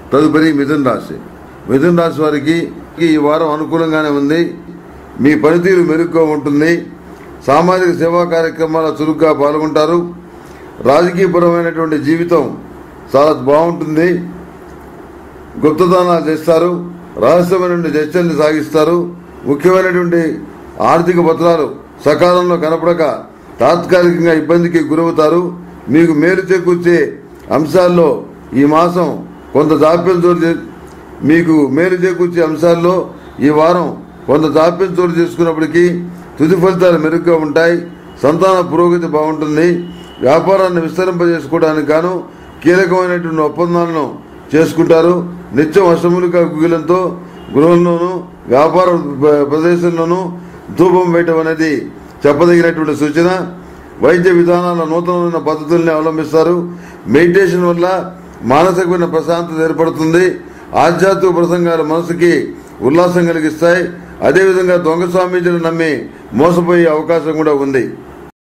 తదుపరి మిథున్ రాశి మిథున్ రాశి వారికి ఈ వారం అనుకూలంగానే ఉంది మీ పనితీరు మెరుగ్గా ఉంటుంది సామాజిక సేవా కార్యక్రమాల చురుగ్గా పాల్గొంటారు రాజకీయపరమైనటువంటి జీవితం చాలా బాగుంటుంది గుప్తదానాలు చేస్తారు రహస్యమైనటువంటి చర్చల్ని సాగిస్తారు ముఖ్యమైనటువంటి ఆర్థిక పత్రాలు సకాలంలో కనపడక తాత్కాలికంగా ఇబ్బందికి గురవుతారు మీకు మేలు చేకూర్చే అంశాల్లో ఈ మాసం కొంత జాప్యం చోటు చే- మీకు మేలు చేకూర్చే అంశాల్లో ఈ వారం కొంత జాప్యం చోటు చేసుకున్నప్పటికీ తుది ఫలితాలు మెరుగ్గా ఉంటాయి సంతాన పురోగతి బాగుంటుంది వ్యాపారాన్ని విస్తరింపజేసుకోవడానికి గాను కీలకమైనటువంటి ఒప్పందాలను చేసుకుంటారు నిత్యం అష్టములుగా గుగిలంతో గృహంలోనూ వ్యాపార ప్ర- ప్రదేశంలోనూ ధూపం వేయటం అనేది చెప్పదగినటువంటి సూచన వైద్య విధానాల నూతనమైన పద్ధతుల్ని అవలంబిస్తారు మెడిటేషన్ వల్ల మానసికమైన ప్రశాంతత ఏర్పడుతుంది ఆధ్యాత్మిక ప్రసంగాలు మనసుకి ఉల్లాసం కలిగిస్తాయి అదేవిధంగా దొంగ స్వామీజీని నమ్మి మోసపోయే అవకాశం కూడా ఉంది